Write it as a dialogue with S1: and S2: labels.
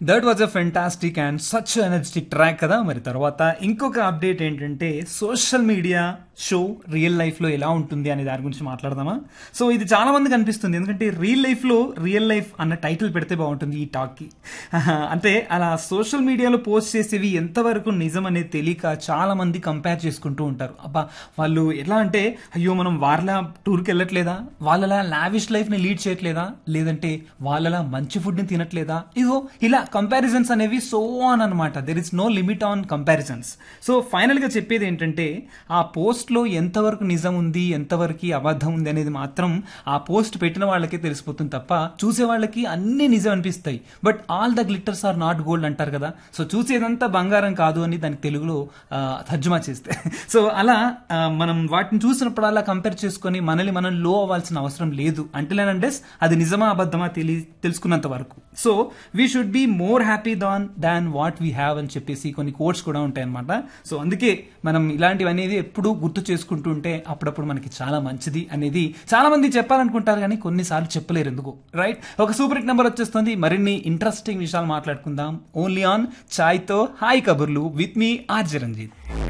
S1: that was a fantastic and such energetic track కదా మరి తర్వాత ఇంకొక అప్డేట్ ఏంటంటే social media show real life లో ఎలా ఉంటుంది అనే దాని గురించి మాట్లాడదామా సో ఇది చాలా మందికి అనిపిస్తుంది ఎందుకంటే రియల్ లైఫ్ లో రియల్ లైఫ్ అన్న టైటిల్ పెడితే బాగుంటుంది ఈ టాక్ కి అంటే అలా సోషల్ మీడియాలో పోస్ట్ చేసేవి ఎంతవరకు నిజం అనేది తెలియక చాలా మంది కంపేర్ చేసుకుంటూ ఉంటారు అబ్బా వాళ్ళు ఎలా అంటే అయ్యో మనం వాళ్ళ టూర్కి వెళ్ళట్లేదా వాళ్ళలా లావిష్ లైఫ్ ని లీడ్ చేయట్లేదా లేదంటే వాళ్ళలా మంచి ఫుడ్ ని తినట్లేదా ఇగో ఇలా కంపారిజన్స్ అనేవి సో ఆన్ అనమాట there is no limit on comparisons so final గా చెప్పేది ఏంటంటే ఆ పోస్ట్ లో ఎంతవరకు నిజం ఉంది ఎంతవరకు అబద్ధం ఉంది అనేది మాత్రం ఆ పోస్ట్ పెట్టిన వాళ్ళకే తెలిసిపోతుంది తప్ప చూసే వాళ్ళకి అన్ని నిజం అనిపిస్తాయి but all the glitters are not gold అంటారు కదా సో చూసేదంతా బంగారం కాదు అని దానికి తెలుగులో ఆ, తర్జుమా చేస్తే సో అలా ఆ, మనం వాటిని చూసినప్పుడు అలా కంపేర్ చేసుకొని మనల్ని మనం లో అవ్వాల్సిన అవసరం లేదు అంటే అండెస్ అది నిజమా అబద్ధమా తెలి తెలుసుకున్నంత వరకు so we should be more happy than than what we have అని చెప్పేసి కొన్ని కోడ్స్ కూడా ఉంటాయి అనమాట సో అందుకే మనం ఇలాంటివి అనేది ఎప్పుడూ గుర్తు చేసుకుంటూ ఉంటే అప్పుడప్పుడు మనకి చాలా మంచిది అనేది చాలా మంది చెప్పాలనుకుంటారు కానీ కొన్నిసార్లు చెప్పలేరు ఎందుకు రైట్ ఒక సూపర్ హిట్ నెంబర్ వచ్చేస్తుంది మరిన్ని ఇంట్రెస్టింగ్ విషయాలు మాట్లాడుకుందాం ఓన్లీ ఆన్ చాయ్తో హాయ్ కబుర్లు విత్ మీ ఆర్ చిరంజీవి